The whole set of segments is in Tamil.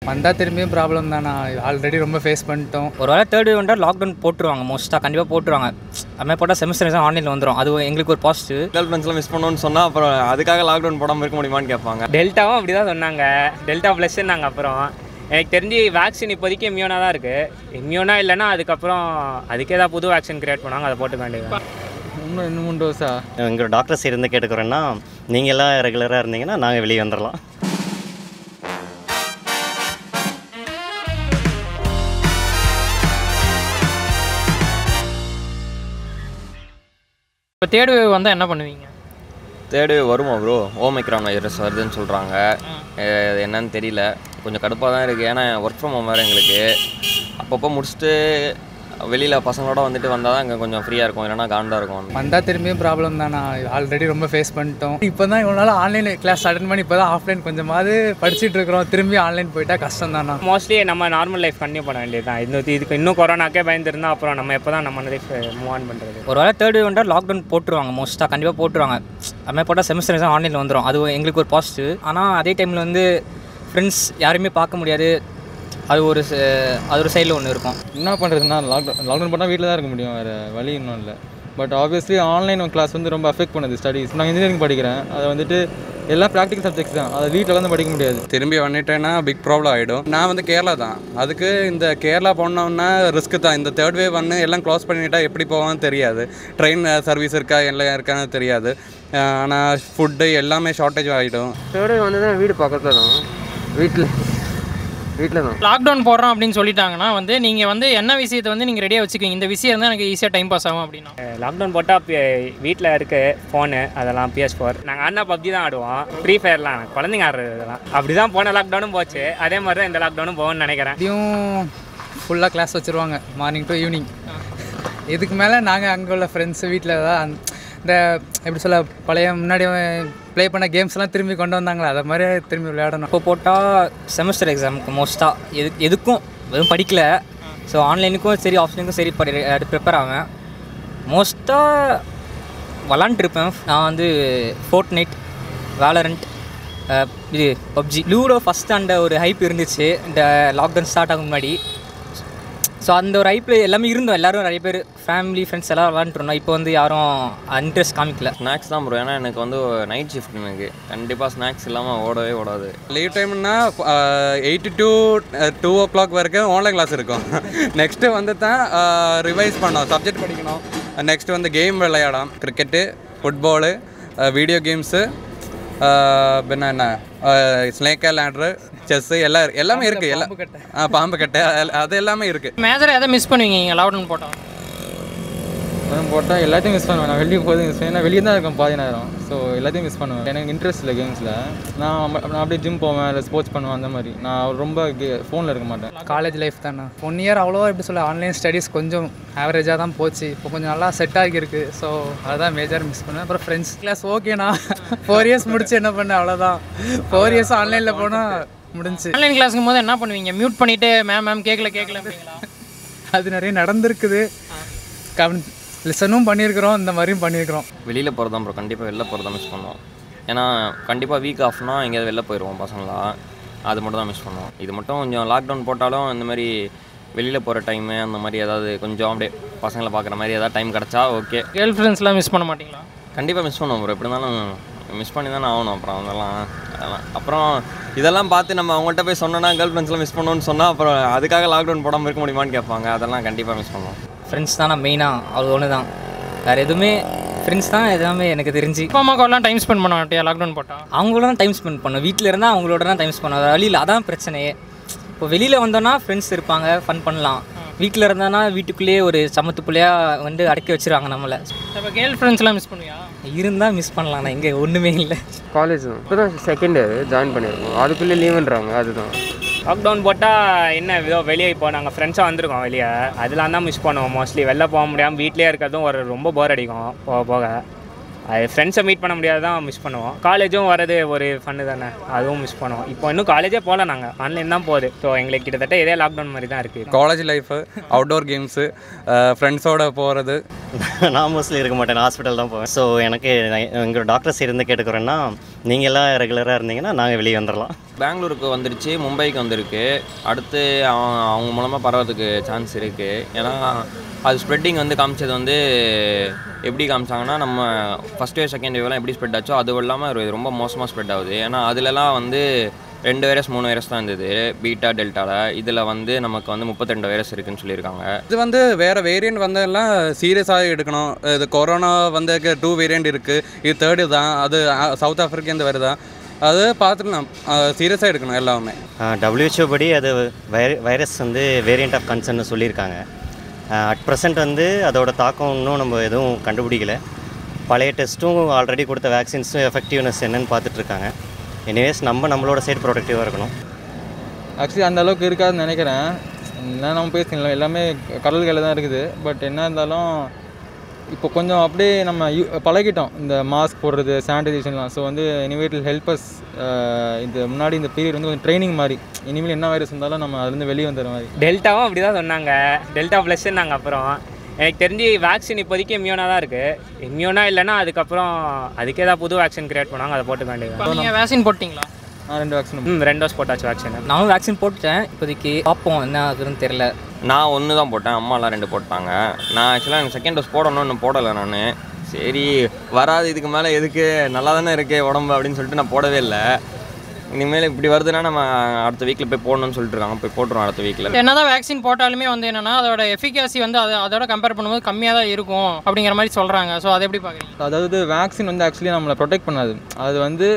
வந்தால் திரும்பியும் ப்ராப்ளம் தானா ஆல்ரெடி ரொம்ப ஃபேஸ் பண்ணிட்டோம் ஒரு வேளை தேர்ட் வேவ் வந்தால் லாக்டவுன் போட்டுருவாங்க மோஸ்ட்டாக கண்டிப்பாக போட்டுருவாங்க அதுமாதிரி போட்டால் செமஸ்டர் எக்ஸாம் ஆன்லைனில் வந்துடும் அது எங்களுக்கு ஒரு பாசிட்டிவ் கேர்ள் ஃப்ரெண்ட்ஸ்லாம் மிஸ் பண்ணணும்னு சொன்னால் அப்புறம் அதுக்காக லாக்டவுன் போடாமல் இருக்க முடியுமான்னு கேட்பாங்க டெல்டாவும் அப்படி தான் சொன்னாங்க டெல்டா ப்ளஸ்ன்னாங்க அப்புறம் எனக்கு தெரிஞ்சு வேக்சின் இப்போதைக்கு இம்யூனாக தான் இருக்குது இம்யூனா இல்லைன்னா அதுக்கப்புறம் அதுக்கே ஏதாவது புது வேக்சின் கிரியேட் பண்ணுவாங்க அதை போட்டுக்க வேண்டியது இன்னும் ரெண்டு மூணு டோஸா எங்கள் டாக்டர்ஸ் இருந்து கேட்டுக்கிறோன்னா நீங்கள் எல்லாம் ரெகுலராக இருந்தீங்கன்னா நாங்கள் வெளியே வந்துடலாம் இப்போ தேர்ட் வேவ் வந்தால் என்ன பண்ணுவீங்க தேர்டு வருமா ப்ரோ ஓமைக்ரான் வைரஸ் வருதுன்னு சொல்கிறாங்க என்னன்னு தெரியல கொஞ்சம் கடுப்பாக தான் இருக்குது ஏன்னா ஒர்க் ஃப்ரம் ஹோம் வேறு எங்களுக்கு அப்பப்போ முடிச்சுட்டு வெளியில் பசங்களோட வந்துட்டு வந்தால் தான் இங்கே கொஞ்சம் ஃப்ரீயாக இருக்கும் இல்லைன்னா காண்டாக இருக்கும் வந்தால் திரும்பியும் ப்ராப்ளம் தானா ஆல்ரெடி ரொம்ப ஃபேஸ் பண்ணிட்டோம் இப்போ தான் இவ்வளோ நாள் ஆன்லைன் கிளாஸ் அட்டன் பண்ணி இப்போ தான் ஆஃப்லைன் கொஞ்சமாவது படிச்சுட்டு இருக்கிறோம் திரும்பி ஆன்லைன் போயிட்டா கஷ்டம் தானா மோஸ்ட்லி நம்ம நார்மல் லைஃப் கண்டினியூ பண்ண வேண்டியது தான் இன்னும் இதுக்கு இன்னும் கொரோனாக்கே பயந்துருந்தா அப்புறம் நம்ம எப்போ தான் நம்ம லைஃப் மூவ் ஆன் பண்ணுறது ஒரு வேளை தேர்ட் வேவ் வந்தால் லாக்டவுன் போட்டுருவாங்க மோஸ்ட்டாக கண்டிப்பாக போட்டுருவாங்க அதுமாதிரி போட்டால் செமஸ்டர் எக்ஸாம் ஆன்லைனில் வந்துடும் அது எங்களுக்கு ஒரு பாசிட்டிவ் ஆனால் அதே டைமில் வந்து ஃப்ரெண்ட்ஸ் யாரையுமே பார்க்க முடியாது அது ஒரு ச- அது ஒரு சைடில் ஒன்று இருக்கும் என்ன பண்ணுறதுன்னா லாக்டவுன் லாக்டவுன் பண்ணால் வீட்டில் தான் இருக்க முடியும் வேறு வழி இன்னும் இல்லை பட் ஆப்வியஸ்லி ஆன்லைன் கிளாஸ் வந்து ரொம்ப அஃபெக்ட் பண்ணுது ஸ்டடீஸ் நான் இன்ஜினியரிங் படிக்கிறேன் அதை வந்துட்டு எல்லாம் ப்ராக்டிக்கல் சப்ஜெக்ட்ஸ் தான் அதை வீட்டில் வந்து படிக்க முடியாது திரும்பி வந்துட்டேன்னா பிக் ப்ராப்ளம் ஆகிடும் நான் வந்து கேரளா தான் அதுக்கு இந்த கேரளா போனோம்னா ரிஸ்க்கு தான் இந்த தேர்ட் வேவ் வந்து எல்லாம் க்ளோஸ் பண்ணிட்டா எப்படி போவான்னு தெரியாது ட்ரெயின் சர்வீஸ் இருக்கா எல்லாம் இருக்கான்னு தெரியாது ஆனால் ஃபுட்டு எல்லாமே ஷார்ட்டேஜ் ஆகிடும் தேர்டு வந்து தான் வீடு பக்கத்தில் தான் வீட்டில் வீட்டில் தான் லாக்டவுன் போடுறோம் அப்படின்னு சொல்லிட்டாங்கன்னா வந்து நீங்கள் வந்து என்ன விஷயத்தை வந்து நீங்கள் ரெடியாக வச்சுக்கோங்க இந்த விஷயம் இருந்தால் எனக்கு ஈஸியாக டைம் பாஸ் ஆகும் அப்படின்னா லாக்டவுன் போட்டால் வீட்டில் இருக்கு ஃபோனு அதெல்லாம் பிஎஸ் ஃபோர் நாங்கள் அண்ணா பப்ஜி தான் ஆடுவோம் ஃப்ரீ ஃபயர்லாம் குழந்தைங்க ஆடுறது இதெல்லாம் அப்படி தான் போன லாக்டவுனும் போச்சு அதே மாதிரி தான் இந்த லாக்டவுனும் போகும்னு நினைக்கிறேன் இதையும் ஃபுல்லாக கிளாஸ் வச்சுருவாங்க மார்னிங் டு ஈவினிங் இதுக்கு மேலே நாங்கள் அங்கே உள்ள ஃப்ரெண்ட்ஸு வீட்டில் தான் அந்த- இந்த எப்படி சொல்ல பழைய முன்னாடி ப்ளே பண்ண கேம்ஸ்லாம் திரும்பி கொண்டு வந்தாங்களே அதை மாதிரி திரும்பி விளையாடணும் இப்போ போட்டால் செமஸ்டர் எக்ஸாமுக்கு மோஸ்ட்டாக எது எதுக்கும் வெறும் படிக்கல ஸோ ஆன்லைனுக்கும் சரி ஆஃப்லைனுக்கும் சரி படி ப்ரிப்பேர் ஆவேன் மோஸ்ட்டாக விளாண்டுருப்பேன் நான் வந்து ஃபோர்ட் நைட் வேலரண்ட் இது பப்ஜி லூடோ ஃபஸ்ட் அந்த ஒரு ஹைப் இருந்துச்சு இந்த லாக்டவுன் ஸ்டார்ட் ஆகும் முன்னாடி ஸோ அந்த ஒரு ஹைப்பில் எல்லாமே இருந்தோம் எல்லாரும் நிறைய பேர் ஃபேமிலி ஃப்ரெண்ட்ஸ் எல்லாம் விளாண்டுருந்தோம் இப்போ வந்து யாரும் இன்ட்ரெஸ்ட் காமிக்கல ஸ்நாக்ஸ் தான் ப்ரோ ஏன்னா எனக்கு வந்து நைட் ஷிஃப்ட் எனக்கு கண்டிப்பாக ஸ்நாக்ஸ் இல்லாமல் ஓடவே ஓடாது லீவ் டைம்னா eight to two o'clock வரைக்கும் ஆன்லைன் கிளாஸ் இருக்கும் நெக்ஸ்ட்டு வந்து தான் ரிவைஸ் பண்ணோம் சப்ஜெக்ட் படிக்கணும் நெக்ஸ்ட் வந்து கேம் விளையாடலாம் கிரிக்கெட்டு ஃபுட்பாலு வீடியோ கேம்ஸு பின்ன என்ன ஸ்னேக் லேண்டரு செஸ்ஸு எல்லாம் இருக்கு- எல்லாமே இருக்குது எல்லாம் ஆ பாம்பு கட்டை அது- அது எல்லாமே இருக்குது மேஜர் எதை மிஸ் பண்ணுவீங்க நீங்கள் லாக்டவுன் போட்டால் அதுவும் போட்டால் எல்லாத்தையும் மிஸ் பண்ணுவேன் நான் வெளியே போகிறது மிஸ் பண்ணுவேன் வெளியே தான் இருக்கேன் பாதி நேரம் ஸோ எல்லாத்தையும் மிஸ் பண்ணுவேன் எனக்கு இன்ட்ரெஸ்ட் இல்லை கேம்ஸில் நான் ம- நான் அப்படியே ஜிம் போவேன் இல்லை ஸ்போர்ட்ஸ் பண்ணுவேன் அந்த மாதிரி நான் ரொம்ப ஃபோனில் இருக்க மாட்டேன் காலேஜ் லைஃப் தானே ஒன் இயர் அவ்வளோவா எப்படி சொல்ல ஆன்லைன் ஸ்டடீஸ் கொஞ்சம் ஆவரேஜாக தான் போச்சு இப்போ கொஞ்சம் நல்லா செட் ஆகியிருக்கு ஸோ அதுதான் மேஜர் மிஸ் பண்ணேன் அப்புறம் ஃப்ரெண்ட்ஸ் கிளாஸ் ஓகேண்ணா ஃபோர் இயர்ஸ் முடிச்சு என்ன பண்ணேன் அவ்வளோதான் ஃபோர் இயர்ஸ் ஆன்லைனில் போனால் முடிஞ்சு ஆன்லைன் கிளாஸுக்கும் போது என்ன பண்ணுவீங்க மியூட் பண்ணிவிட்டு மேம் மேம் கேட்கல கேட்கலங்களா அது நிறைய நடந்திருக்குது கவன் லிசனும் பண்ணியிருக்கிறோம் இந்த மாதிரியும் பண்ணியிருக்கிறோம் வெளியில் போகிறது தான் ப்ரோ கண்டிப்பாக வெளில போகிறத மிஸ் பண்ணுவோம் ஏன்னா கண்டிப்பாக வீக் ஆஃப்னா எங்கேயாவது வெளில போயிடுவோம் பசங்களாம் அது மட்டும் தான் மிஸ் பண்ணுவோம் இது மட்டும் கொஞ்சம் லாக்டவுன் போட்டாலும் இந்த மாதிரி வெளியில் போகிற டைமு அந்த மாதிரி ஏதாவது கொஞ்சம் அப்படியே பசங்களை பார்க்குற மாதிரி ஏதாவது டைம் கிடச்சா ஓகே கேர்ள் ஃப்ரெண்ட்ஸ்லாம் மிஸ் பண்ண மாட்டீங்களா கண்டிப்பாக மிஸ் பண்ணுவோம் ப்ரோ எப்படி இருந்தாலும் மிஸ் பண்ணி தானே ஆகணும் அப்புறம் அதெல்லாம் அதெல்லாம் அப்புறம் இதெல்லாம் பார்த்து நம்ம அவங்கள்ட்ட போய் சொன்னோன்னா கேர்ள் ஃப்ரெண்ட்ஸ்லாம் மிஸ் பண்ணணும்னு சொன்னால் அப்புறம் அதுக்காக லாக்டவுன் போடாமல் இருக்க முடியுமான்னு கேட்பாங்க அதெல்லாம் கண்டிப்பாக மிஸ் பண்ணுவோம் ஃப்ரெண்ட்ஸ் தானே மெயினாக அது ஒன்று தான் வேறு எதுவுமே ஃப்ரெண்ட்ஸ் தான் எல்லாமே எனக்கு தெரிஞ்சு அப்பா அம்மாக்கெல்லாம் டைம் ஸ்பெண்ட் பண்ண மாட்டியா லாக்டவுன் போட்டால் அவங்களோட தான் டைம் ஸ்பெண்ட் பண்ணும் வீட்டில் இருந்தால் அவங்களோட தான் டைம் ஸ்பெண்ட் பண்ணும் வழியில் அதான் பிரச்சனையே இப்போ வெளியில் வந்தோன்னா ஃப்ரெண்ட்ஸ் இருப்பாங்க ஃபன் பண்ணலாம் வீட்டில் இருந்தானா வீட்டுக்குள்ளேயே ஒரு சமத்துக்குள்ளேயே வந்து அடக்கி வச்சிருவாங்க நம்மளை இப்போ கேர்ள் ஃப்ரெண்ட்ஸ்லாம் மிஸ் பண்ணுவியா இருந்தால் மிஸ் பண்ணலாம் நான் இங்கே ஒன்றுமே இல்லை காலேஜ் தான் இப்போ தான் செகண்ட் இயர் ஜாயின் பண்ணியிருக்கோம் அதுக்குள்ளே லீவுன்றாங்க அதுதான் லாக்டவுன் போட்டால் என்ன ஏதோ வெளியே இப்போ நாங்கள் ஃப்ரெண்ட்ஸாக வந்திருக்கோம் வெளியே அதெல்லாம் தான் மிஸ் பண்ணுவோம் மோஸ்ட்லி வெளில போக முடியாமல் வீட்டிலே இருக்கிறதும் ஒரு ரொம்ப போர் அடிக்கும் போக போக அது ஃப்ரெண்ட்ஸை மீட் பண்ண முடியாது தான் மிஸ் பண்ணுவோம் காலேஜும் வரது ஒரு ஃபன்னு தானே அதுவும் மிஸ் பண்ணுவோம் இப்போ இன்னும் காலேஜே போகல நாங்கள் ஆன்லைன் தான் போகுது ஸோ எங்களுக்கு கிட்டத்தட்ட இதே லாக்டவுன் மாதிரி தான் இருக்குது காலேஜ் லைஃபு அவுட்டோர் கேம்ஸு ஃப்ரெண்ட்ஸோட போகிறது நான் மோஸ்ட்லி இருக்க மாட்டேன் ஹாஸ்பிட்டல் தான் போவேன் ஸோ எனக்கு எங்கள் டாக்டர் சைடு இருந்து கேட்டுக்கிறேன்னா நீங்கள் எல்லாம் ரெகுலராக இருந்தீங்கன்னா நாங்கள் வெளியே வந்துடலாம் பெங்களூருக்கு வந்துருச்சு மும்பைக்கு வந்திருக்கு அடுத்து அவன் அவங்க மூலமாக பரவறதுக்கு சான்ஸ் இருக்குது ஏன்னா அது ஸ்ப்ரெட்டிங் வந்து காமிச்சது வந்து எப்படி காமிச்சாங்கன்னா நம்ம ஃபஸ்ட் வேவ் செகண்ட் வேவ்லாம் எப்படி ஸ்ப்ரெட் ஆச்சோ அது இல்லாமல் இது ரொம்ப மோசமாக ஸ்ப்ரெட் ஆகுது ஏன்னா அதுலலாம் வந்து ரெண்டு வைரஸ் மூணு வைரஸ் தான் இருந்தது பீட்டா டெல்டாவில் இதில் வந்து நமக்கு வந்து முப்பத்திரெண்டு வைரஸ் இருக்குன்னு சொல்லியிருக்காங்க இது வந்து வேறு வேரியண்ட் வந்ததெல்லாம் சீரியஸாக எடுக்கணும் இது கொரோனா வந்து டூ வேரியண்ட் இருக்குது இது தேர்டு தான் அது சவுத் ஆஃப்ரிக்கேந்து வருதான் அது பார்த்துக்கலாம் சீரியஸாக எடுக்கணும் எல்லாமே டபிள்யூஹெச்ஓ படி அது வைர வைரஸ் வந்து வேரியண்ட் ஆஃப் கன்சர்ன் சொல்லியிருக்காங்க அட் ப்ரெசென்ட் வந்து அதோட தாக்கம் இன்னும் நம்ம எதுவும் கண்டுபிடிக்கல பழைய டெஸ்ட்டும் ஆல்ரெடி கொடுத்த வேக்சின்ஸும் எஃபெக்டிவ்னஸ் என்னன்னு பார்த்துட்ருக்காங்க எனிவேஸ் நம்ம நம்மளோட சைடு ப்ரொடக்டிவாக இருக்கணும் ஆக்சுவலி அந்த அளவுக்கு இருக்காதுன்னு நினைக்கிறேன் என்ன நம்ம பேசலாம் எல்லாமே கடல் கையில் தான் இருக்குது பட் என்ன இருந்தாலும் இப்போ கொஞ்சம் அப்படியே நம்ம யூ பழகிட்டோம் இந்த மாஸ்க் போடுறது சானிடைசேஷன்லாம் ஸோ வந்து எனிவே இட் ஹெல்ப் அஸ் இந்த முன்னாடி இந்த பீரியட் வந்து கொஞ்சம் ட்ரைனிங் மாதிரி இனிமேல் என்ன வைரஸ் இருந்தாலும் நம்ம அதுலேருந்து வெளியே வந்துடுற மாதிரி டெல்டாவும் அப்படி தான் சொன்னாங்க டெல்டா ப்ளஸ்ன்னாங்க அப்புறம் எனக்கு தெரிஞ்சு வேக்சின் இப்போதைக்கு இம்யூனாக தான் இருக்குது இம்யூனா இல்லைன்னா அதுக்கப்புறம் அதுக்கு ஏதாவது புது வேக்சின் கிரியேட் பண்ணுவாங்க அதை போட்டுக்க வேண்டியது நீங்கள் வேக்சின் போட்டிங்களா நான் ரெண்டு வேக்சின் ம் ரெண்டு டோஸ் போட்டாச்சு வேக்சின் நானும் வேக்சின் போட்டுட்டேன் இப்போதைக்கு பார்ப்போம் என்ன ஆகுதுன்னு தெரில நான் ஒன்று தான் போட்டேன் அம்மாலாம் ரெண்டு போட்டாங்க நான் ஆக்சுவலாக எனக்கு செகண்ட் டோஸ் போடணும்னு இன்னும் போடலை நான் சரி வராது இதுக்கு மேலே எதுக்கு நல்லா தானே இருக்கு உடம்பு அப்படின்னு சொல்லிட்டு நான் போடவே இல்லை இனிமேல் இப்படி வருதுன்னா நம்ம அடுத்த வீக்கில் போய் போடணும்னு சொல்லிட்டு இருக்காங்க போய் போட்டுருவோம் அடுத்த வீக்கில் என்னதான் வேக்சின் போட்டாலுமே வந்து என்னன்னா அதோட எஃபிகாசி வந்து அது அதோட கம்பேர் பண்ணும்போது கம்மியாக தான் இருக்கும் அப்படிங்கிற மாதிரி சொல்கிறாங்க ஸோ அதை எப்படி பார்க்குறீங்க அதாவது வேக்சின் வந்து ஆக்சுவலி நம்மளை ப்ரொடெக்ட் பண்ணாது அது வந்து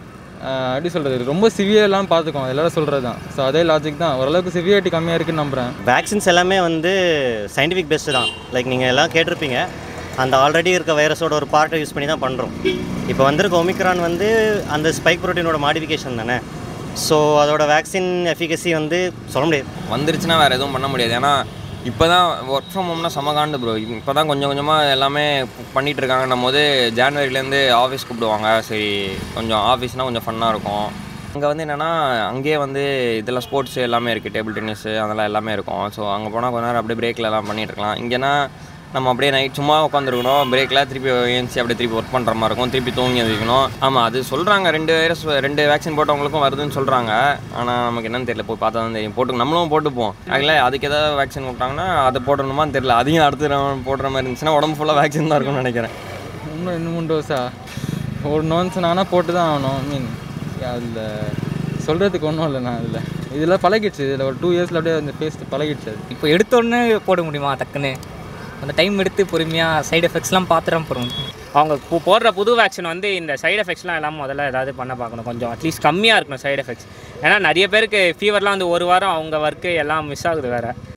ஆஹ், எப்படி சொல்கிறது ரொம்ப சிவியர்லாம் பார்த்துக்கோம் எல்லாரும் சொல்கிறது தான் ஸோ அதே லாஜிக் தான் ஓரளவுக்கு சிவியாரிட்டி கம்மியாக இருக்குன்னு நம்புகிறேன் வேக்சின்ஸ் எல்லாமே வந்து சயின்டிஃபிக் பெஸ்ட்டு தான் லைக் நீங்கள் எல்லாம் கேட்டிருப்பீங்க அந்த ஆல்ரெடி இருக்க வைரஸோட ஒரு பார்ட்டை யூஸ் பண்ணி தான் பண்ணுறோம் இப்போ வந்திருக்க ஒமிக்ரான் வந்து அந்த ஸ்பைக் ப்ரோட்டீனோட மாடிஃபிகேஷன் தானே ஸோ அதோட வேக்சின் எஃபிகசி வந்து சொல்ல முடியாது வந்துருச்சுன்னா வேறு எதுவும் பண்ண முடியாது ஏன்னா இப்போ தான் ஒர்க் ஃப்ரம் ஹோம்னா செம ப்ரோ இப்போ தான் கொஞ்சம் கொஞ்சமாக எல்லாமே பண்ணிகிட்டு இருக்காங்கன்னும் போது ஜான்வரிலேருந்து ஆஃபீஸ் கூப்பிடுவாங்க சரி கொஞ்சம் ஆஃபீஸ்னால் கொஞ்சம் ஃபன்னாக இருக்கும் அங்கே வந்து என்னென்னா அங்கேயே வந்து இதெல்லாம் ஸ்போர்ட்ஸ் எல்லாமே இருக்குது டேபிள் டென்னிஸு அதெல்லாம் எல்லாமே இருக்கும் ஸோ அங்கே போனால் கொஞ்ச நேரம் அப்படியே பிரேக்கில் எல்லாம் பண்ணிட்டு இருக்கலாம் இங்கேனா நம்ம அப்படியே நைட் சும்மா உட்காந்துருக்கணும் பிரேக்கில் திருப்பி ஏஞ்சி அப்படியே திருப்பி ஒர்க் பண்ணுற மாதிரி இருக்கும் திருப்பி தூங்கி எந்திரிக்கணும் ஆமாம் அது சொல்கிறாங்க ரெண்டு வைரஸ் ரெண்டு வேக்சின் போட்டவங்களுக்கும் வருதுன்னு சொல்கிறாங்க ஆனால் நமக்கு என்னன்னு தெரியல போய் பார்த்தா தான் தெரியும் போட்டு நம்மளும் போட்டுப்போம் அதில் அதுக்கு ஏதாவது வேக்சின் போட்டாங்கன்னா அதை போடணுமான்னு தெரியல அதையும் அடுத்து நம்ம போடுற மாதிரி இருந்துச்சுன்னா உடம்பு ஃபுல்லாக வேக்சின் தான் இருக்கும்னு நினைக்கிறேன் இன்னும் ரெண்டு மூணு டோஸா ஒரு நோன்ஸ் நானா போட்டு தான் ஆகணும் ஐ மீன் அதில் சொல்கிறதுக்கு ஒன்றும் இல்லை நான் அதில் இதில் பழகிடுச்சு இதில் ஒரு டூ இயர்ஸில் அப்படியே அந்த பேஸ்ட் பழகிடுச்சு அது இப்போ எடுத்தோடனே போட முடியுமா டக்குன்னு அந்த டைம் எடுத்து பொறுமையாக சைடு எஃபெக்ட்ஸ்லாம் பார்த்துட்டு போகிறோம் அவங்க பு- போடுற புது வேக்சின் வந்து இந்த சைடு எஃபெக்ட்ஸ்லாம் எல்லாம் முதல்ல ஏதாவது பண்ண பார்க்கணும் கொஞ்சம் அட்லீஸ்ட் கம்மியாக இருக்கணும் சைடு எஃபெக்ட்ஸ் ஏன்னா நிறைய பேருக்கு ஃபீவர்லாம் வந்து ஒரு வாரம் அவங்க ஒர்க்கு எல்லாம் மிஸ் ஆகுது வேறு